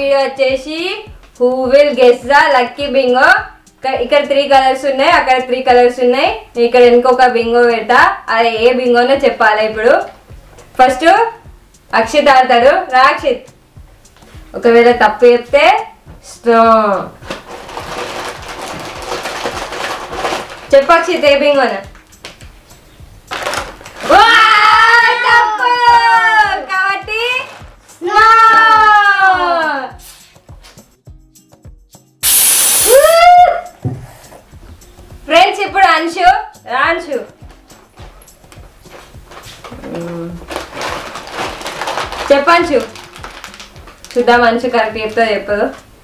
Video వచ్చేసి who will guess the lucky bingo ఇక్కడ three colours ఉన్నాయి అక్కడ త్రీ కలర్స్ ఉన్నాయి ఇక్కడ ఇంకొక బింగో పెడతా అది ఏ బింగోనో చెప్పాలి ఇప్పుడు ఫస్ట్ అక్షిత్ ఆడతాడు రా అక్షిత్ ఒకవేళ తప్పు చెప్తే స్నో చెప్పు అక్షిత్ ఏ బింగోనా వా! తప్పు! కాబట్టి స్నో ఫ్రెండ్స్ ఇప్పుడు అంశు రా అంశు చెప్పంచు చూద్దాం అంశు కరెక్ట్ చెప్తా చెప్పదు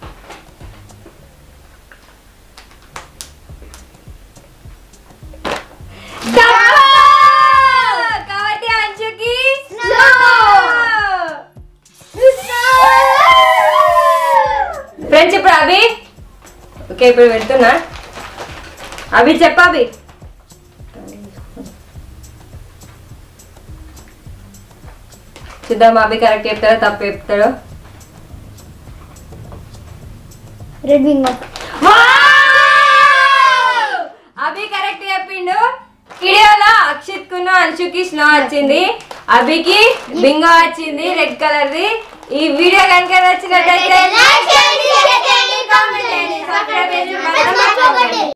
కాబట్టి అంశుకి ఫ్రెండ్స్ ఇప్పుడు అభి ఓకే ఇప్పుడు పెడుతున్నా అభి చెప్ప అభి చూద్దాం అభి కరెక్ట్ చెప్తాడో తప్పు చెప్తాడో రెడ్ బింగో అభి కరెక్ట్ చెప్పిండు వీడియోలో అక్షిత్ కును అంశుకి స్నో వచ్చింది అభికి బింగో వచ్చింది రెడ్ కలర్ ది ఈ వీడియో కనుక నచ్చినట్లయితే లైక్ చేయండి, షేర్ చేయండి, కామెంట్ చేయండి, సబ్స్క్రైబ్ చేయండి, మర్చిపోకండి.